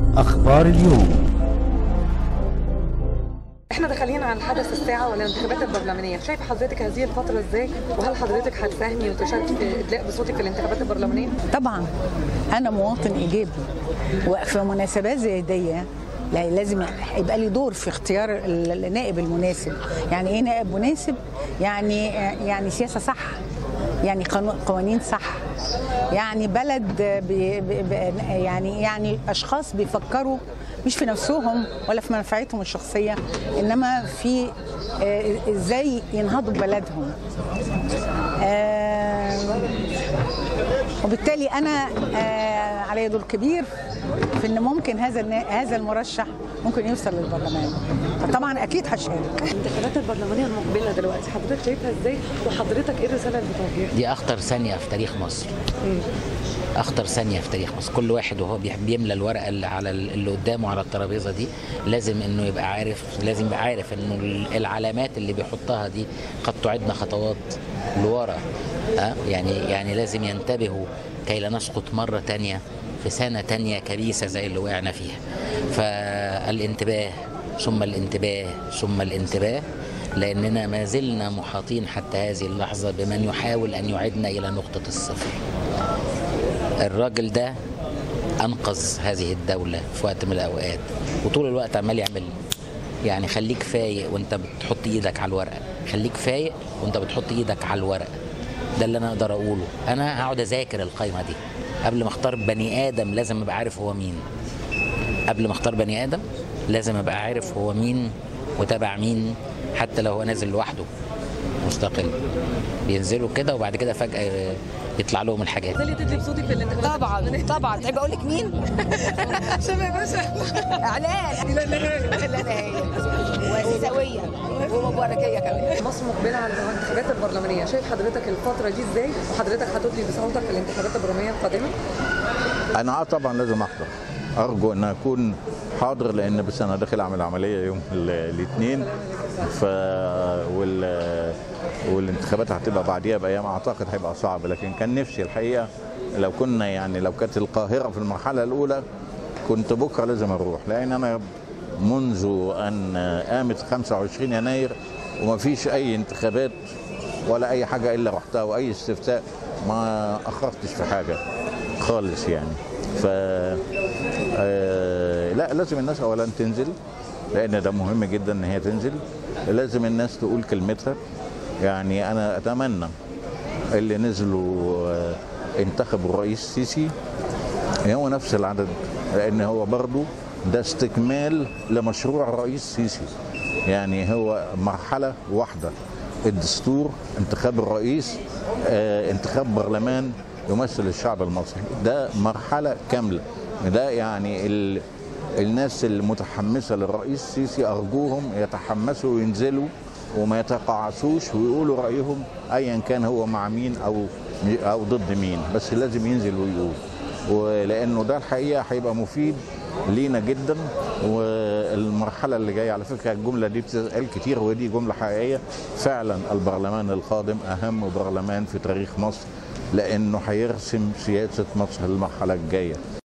أخبار اليوم احنا داخلين على الحدث الساعة والانتخابات البرلمانية، شايف حضرتك هذه الفترة ازاي؟ وهل حضرتك هتساهمي وتشاركي في ادلاء بصوتك في الانتخابات البرلمانية؟ طبعا انا مواطن ايجابي وفي مناسبات زي دي لا لازم يبقى لي دور في اختيار النائب المناسب يعني ايه نائب مناسب يعني يعني سياسه صح يعني قوانين صح يعني بلد بي بي يعني يعني اشخاص بيفكروا مش في نفسهم ولا في منفعتهم الشخصيه انما في ازاي ينهضوا ببلدهم وبالتالي انا علي دور كبير في ان ممكن هذا هذا المرشح ممكن يوصل للبرلمان فطبعا اكيد هشارك الانتخابات البرلمانيه المقبله دلوقتي حضرتك شايفها ازاي وحضرتك ايه الرساله اللي بتوجهها دي اخطر ثانيه في تاريخ مصر اخطر ثانيه في تاريخ مصر كل واحد وهو بيملى الورقه اللي على اللي قدامه على الترابيزه دي لازم انه يبقى عارف لازم يبقى عارف انه العلامات اللي بيحطها دي قد تعدنا خطوات لورا أه؟ يعني يعني لازم ينتبهوا كي لا نسقط مره تانية في سنه تانية كبيسه زي اللي وقعنا فيها فالانتباه ثم الانتباه ثم الانتباه لاننا ما زلنا محاطين حتى هذه اللحظه بمن يحاول ان يعيدنا الى نقطه الصفر الراجل ده انقذ هذه الدوله في وقت من الاوقات وطول الوقت عمال يعمل يعني خليك فايق وانت بتحط ايدك على الورقه خليك فايق وانت بتحط ايدك على الورقه ده اللي انا اقدر اقوله انا هقعد اذاكر القايمه دي قبل ما اختار بني ادم لازم ابقى عارف هو مين قبل ما اختار بني ادم لازم ابقى عارف هو مين وتابع مين حتى لو هو نازل لوحده مستقل بينزلوا كده وبعد كده فجاه يطلع لهم الحاجات ده اللي تدلي بصوتك في الانتخابات طبعا طبعا تحب اقول لك مين؟ شباب يا باشا اعلان الى النهايه لا نهايه وسويه ومباركيه كمان مصر مقبله على الانتخابات البرلمانيه، شايف حضرتك الفتره دي ازاي؟ وحضرتك هتدلي بصوتك في الانتخابات البرلمانيه القادمه؟ انا اه طبعا لازم احضر ارجو ان اكون حاضر لان بس انا داخل اعمل عمليه يوم الاثنين ف وال والانتخابات هتبقى بعديها بايام اعتقد هيبقى صعب لكن كان نفسي الحقيقه لو كنا يعني لو كانت القاهره في المرحله الاولى كنت بكره لازم اروح لان انا منذ ان قامت 25 يناير وما فيش اي انتخابات ولا اي حاجه الا رحتها واي استفتاء ما اخرتش في حاجه خالص يعني ف آه لا لازم الناس اولا تنزل لان ده مهم جدا ان هي تنزل لازم الناس تقول كلمتها يعني انا اتمنى اللي نزلوا آه انتخبوا الرئيس السيسي هو نفس العدد لان هو برضه ده استكمال لمشروع الرئيس السيسي يعني هو مرحله واحده الدستور انتخاب الرئيس آه انتخاب برلمان يمثل الشعب المصري ده مرحله كامله ده يعني ال... الناس المتحمسه للرئيس السيسي ارجوهم يتحمسوا وينزلوا وما يتقاعسوش ويقولوا رايهم ايا كان هو مع مين او او ضد مين بس لازم ينزل ويقول ولانه ده الحقيقه هيبقى مفيد لينا جدا والمرحله اللي جايه على فكره الجمله دي بتتقال كتير ودي جمله حقيقيه فعلا البرلمان القادم اهم برلمان في تاريخ مصر لانه هيرسم سياسه مصر المرحله الجايه